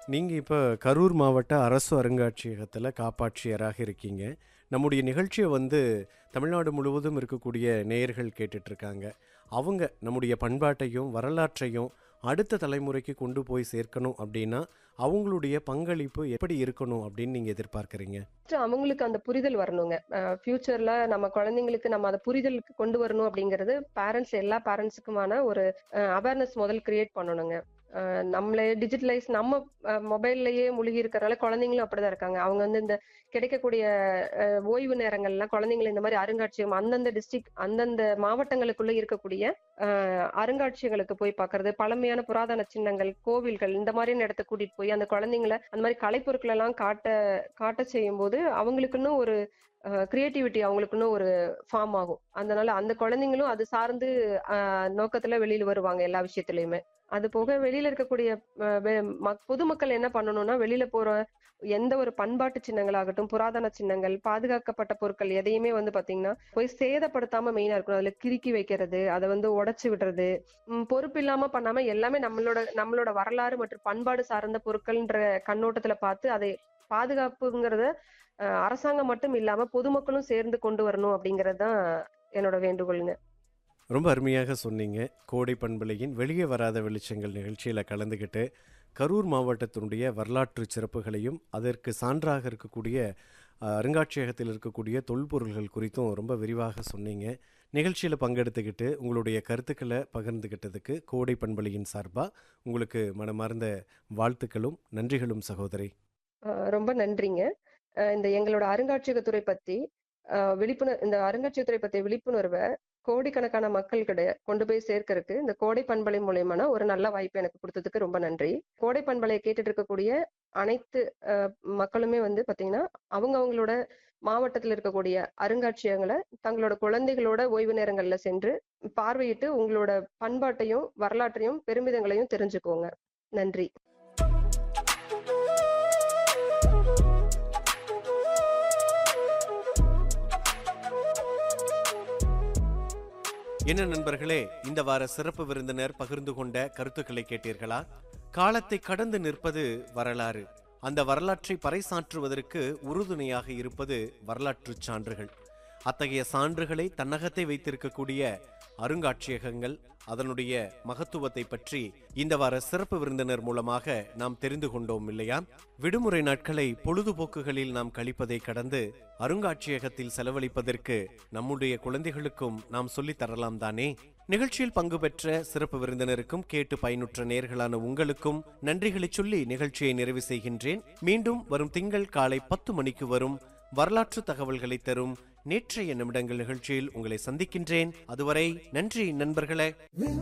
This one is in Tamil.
நீங்கள் இப்போ கரூர் மாவட்ட அரசு அருங்காட்சியகத்தில் காப்பாட்சியராக இருக்கீங்க நம்முடைய நிகழ்ச்சியை வந்து தமிழ்நாடு முழுவதும் இருக்கக்கூடிய நேயர்கள் கேட்டுட்ருக்காங்க அவங்க நம்முடைய பண்பாட்டையும் வரலாற்றையும் அடுத்த தலைமுறைக்கு கொண்டு போய் சேர்க்கணும் அப்படின்னா அவங்களுடைய பங்களிப்பு எப்படி இருக்கணும் அப்படின்னு நீங்கள் எதிர்பார்க்குறீங்க First அவங்களுக்கு அந்த புரிதல் வரணுங்க ஃபியூச்சர்ல நம்ம குழந்தைங்களுக்கு நம்ம அதை புரிதலுக்கு கொண்டு வரணும் அப்படிங்கிறது பேரண்ட்ஸ் எல்லா பேரண்ட்ஸுக்குமான ஒரு அவேர்னஸ் முதல் கிரியேட் பண்ணணுங்க அஹ் நம்மளே டிஜிட்டலைஸ் நம்ம மொபைல்லையே மூழ்கி இருக்கிறனால குழந்தைங்களும் அப்படிதான் இருக்காங்க அவங்க வந்து இந்த கிடைக்கக்கூடிய அஹ், ஓய்வு நேரங்கள்லாம் குழந்தைங்களை இந்த மாதிரி அருங்காட்சியகம் அந்தந்த டிஸ்ட்ரிக்ட் அந்தந்த மாவட்டங்களுக்குள்ள இருக்கக்கூடிய அஹ், அருங்காட்சியங்களுக்கு போய் பார்க்கிறது பழமையான புராதன சின்னங்கள் கோவில்கள் இந்த மாதிரியான இடத்த கூட்டிட்டு போய் அந்த குழந்தைங்களை அந்த மாதிரி கலைப்பொருட்கள் எல்லாம் காட்ட காட்ட செய்யும் போது அவங்களுக்குன்னு ஒரு கிரியேட்டிவிட்டி அவங்களுக்குன்னு ஒரு ஃபார்ம் ஆகும் அதனால அந்த குழந்தைங்களும் அது சார்ந்து அஹ், நோக்கத்துல வெளியில வருவாங்க எல்லா விஷயத்துலயுமே அது போக வெளியில இருக்கக்கூடிய அஹ், வெ- மக்- பொதுமக்கள் என்ன பண்ணணும்னா வெளியில போற எந்த ஒரு பண்பாட்டு சின்னங்களாகட்டும் புராதன சின்னங்கள் பாதுகாக்கப்பட்ட பொருட்கள் எதையுமே வந்து பாத்தீங்கன்னா போய் சேதப்படுத்தாம மெயினா இருக்கணும் அதுல கிறுக்கி வைக்கிறது அதை வந்து உடைச்சு விடுறது ம், பொறுப்பு இல்லாம பண்ணாம எல்லாமே நம்மளோட நம்மளோட வரலாறு மற்றும் பண்பாடு சார்ந்த பொருட்கள்ன்ற கண்ணோட்டத்துல பார்த்து அதை பாதுகாப்புங்கிறத அஹ், அரசாங்கம் மட்டும் இல்லாம பொதுமக்களும் சேர்ந்து கொண்டு வரணும் அப்படிங்கறது தான் என்னோட வேண்டுகோளுங்க ரொம்ப அருமையாக சொன்னீங்க கோடை பண்பலையின் வெளியே வராத வெளிச்சங்கள் நிகழ்ச்சியில் கலந்துக்கிட்டு கரூர் மாவட்டத்தினுடைய வரலாற்று சிறப்புகளையும் அதற்கு சான்றாக இருக்கக்கூடிய அஹ், அருங்காட்சியகத்தில் இருக்கக்கூடிய தொல்பொருள்கள் குறித்தும் ரொம்ப விரிவாக சொன்னீங்க நிகழ்ச்சியில் பங்கெடுத்துக்கிட்டு உங்களுடைய கருத்துக்களை பகிர்ந்துக்கிட்டதுக்கு கோடை பண்பலையின் சார்பாக உங்களுக்கு மனமார்ந்த வாழ்த்துக்களும் நன்றிகளும் சகோதரி அஹ், ரொம்ப நன்றிங்க அஹ், இந்த எங்களோட அருங்காட்சியகத்துறை பத்தி அஹ், விழிப்புணர் இந்த அருங்காட்சியகத்துறை பத்திய விழிப்புணர்வை கோடிக்கணக்கான மக்கள்கிட்ட கொண்டு போய் சேர்க்கறதுக்கு இந்த கோடை பண்பலை மூலியமான ஒரு நல்ல வாய்ப்பு எனக்கு கொடுத்ததுக்கு ரொம்ப நன்றி கோடை பண்பலையை கேட்டுட்டு இருக்கக்கூடிய அனைத்து அஹ், மக்களுமே வந்து பாத்தீங்கன்னா அவங்க அவங்களோட மாவட்டத்தில் இருக்கக்கூடிய அருங்காட்சியகங்களை தங்களோட குழந்தைகளோட ஓய்வு நேரங்கள்ல சென்று பார்வையிட்டு உங்களோட பண்பாட்டையும் வரலாற்றையும் பெருமிதங்களையும் தெரிஞ்சுக்கோங்க நன்றி என்ன நண்பர்களே இந்த வார சிறப்பு விருந்தினர் பகிர்ந்து கொண்ட கருத்துக்களை கேட்டீர்களா காலத்தை கடந்து நிற்பது வரலாறு அந்த வரலாற்றை பறைசாற்றுவதற்கு உறுதுணையாக இருப்பது வரலாற்றுச் சான்றுகள் அத்தகைய சான்றுகளை தன்னகத்தை வைத்திருக்கக்கூடிய அருங்காட்சியகங்கள் அதனுடைய மகத்துவத்தை பற்றி இந்த வார சிறப்பு விருந்தினர் மூலமாக நாம் தெரிந்து கொண்டோம் இல்லையா விடுமுறை நாட்களை பொழுதுபோக்குகளில் நாம் கழிப்பதை கடந்து அருங்காட்சியகத்தில் செலவழிப்பதற்கு நம்முடைய குழந்தைகளுக்கும் நாம் சொல்லித் தரலாம் தானே நிகழ்ச்சியில் பங்கு பெற்ற சிறப்பு விருந்தினருக்கும் கேட்டு பயனுற்ற நேர்களான உங்களுக்கும் நன்றிகளை சொல்லி நிகழ்ச்சியை நிறைவு செய்கின்றேன் மீண்டும் வரும் திங்கள் காலை பத்து மணிக்கு வரும் வரலாற்று தகவல்களை தரும் நேற்றைய நிமிடங்கள் நிகழ்ச்சியில் உங்களை சந்திக்கின்றேன் அதுவரை நன்றி நண்பர்களே